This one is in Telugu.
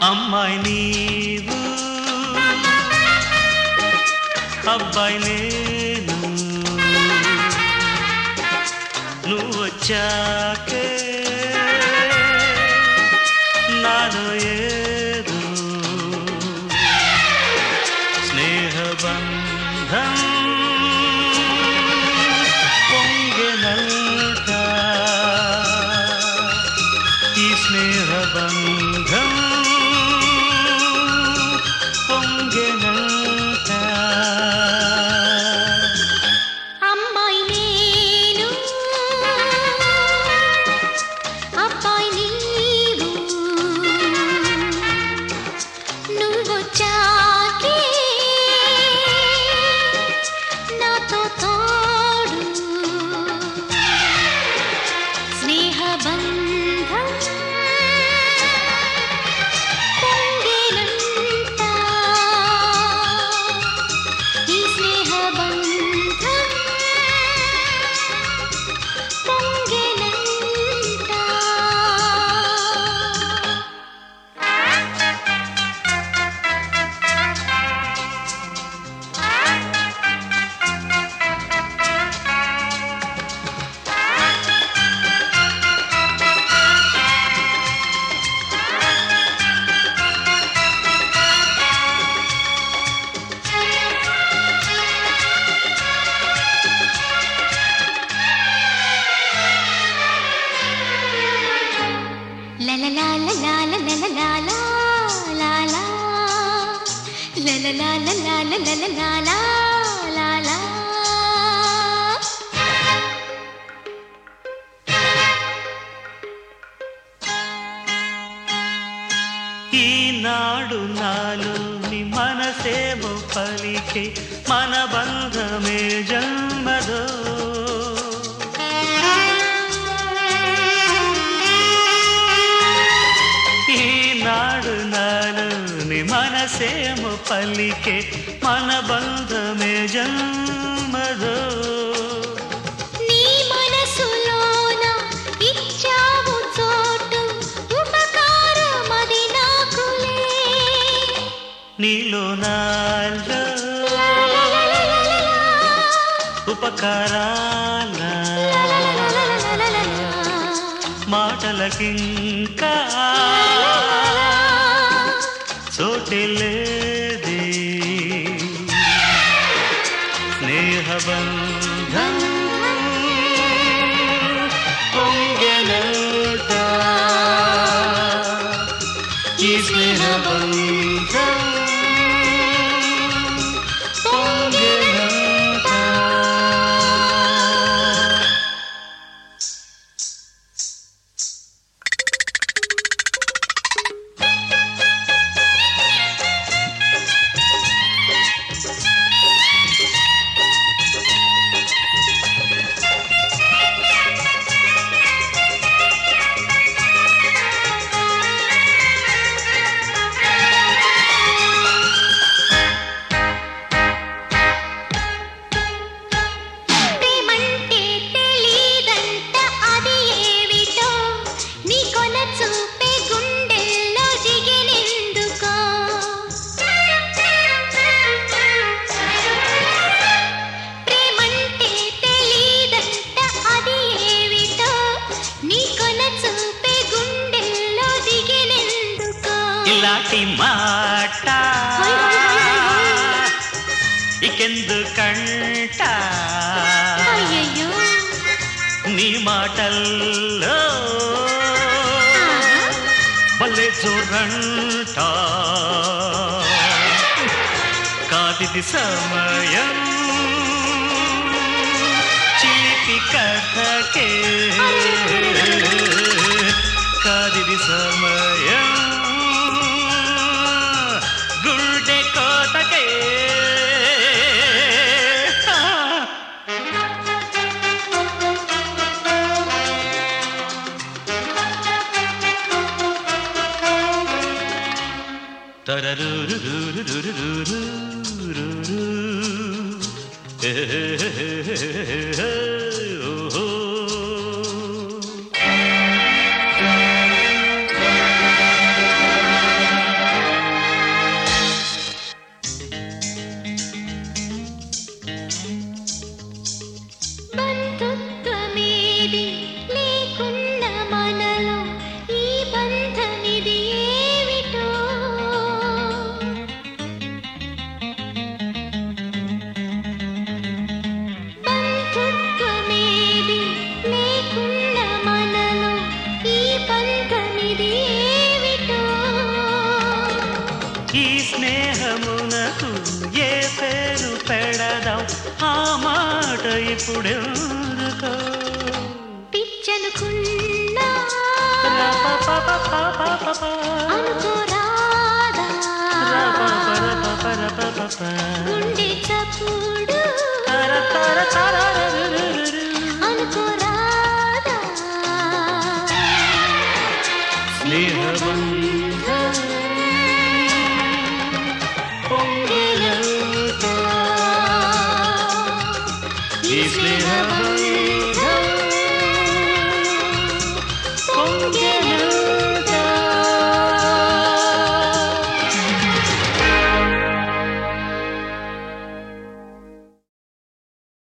అమ్మాయి నీవు అబ్బాయి నేను నువ్వు వచ్చాకే నాలో ఏదో స్నేహబంధం పొంగెనంట ఈ స్నేహబంధం పొంగెనంట అమ్మాయి నేను అబ్బాయి నీవు నువ్వొచ్చాకే నాతో తోడు స్నేహబంధం పొంగెనంట ఈ స్నేహబంధం పొంగెనంట La la la la la la la la la la la la La la la la la la la la la la la la ఈనాడు నాలోని మనసేమో పలికే మన బంధమే జన్మదో ఈనాడు నాలోని మనసేమో పలికే మన బంధమే జన్మదో నీ మనసులోన ఇచ్చావు చోటు ఉపకారమది నాకులే నీలో నాలో ఉపకారాల మాటలకింకా చోటిలేదే స్నేహబంధం పొంగెనంట ఈ స్నేహబంధం పొంగెనంట ప్రేమంటే తెలీదంట అది ఏవిటో నీ కొన చూపే గుండెల్లో దిగినెందుకో ప్రేమంటే తెలీదంట అది ఏవిటో నీ కొన చూపే గుండెల్లో దిగినెందుకో ఇలాంటి మాట హోయ్ హోయ్ హోయ్ హోయ్. ఇకెందుకంట అయ్యయ్యో నీ మాటల్లో భలే జోరంట కాదిది సమయం చిలిపి కథకే కాదిది సమయం గుండె కోతకే ఓహో ఆ మాట ఇప్పుడెవరుకో పిచ్చనుకున్నా రపపపపపపప. అనుకోరాదా రపపరపపరపపప. గుండె చప్పుడు తరతరతరరరరరు. అనుకోరాదా స్నేహబంధం పొంగెలవుతా. ఈ స్నేహబంధం పొంగె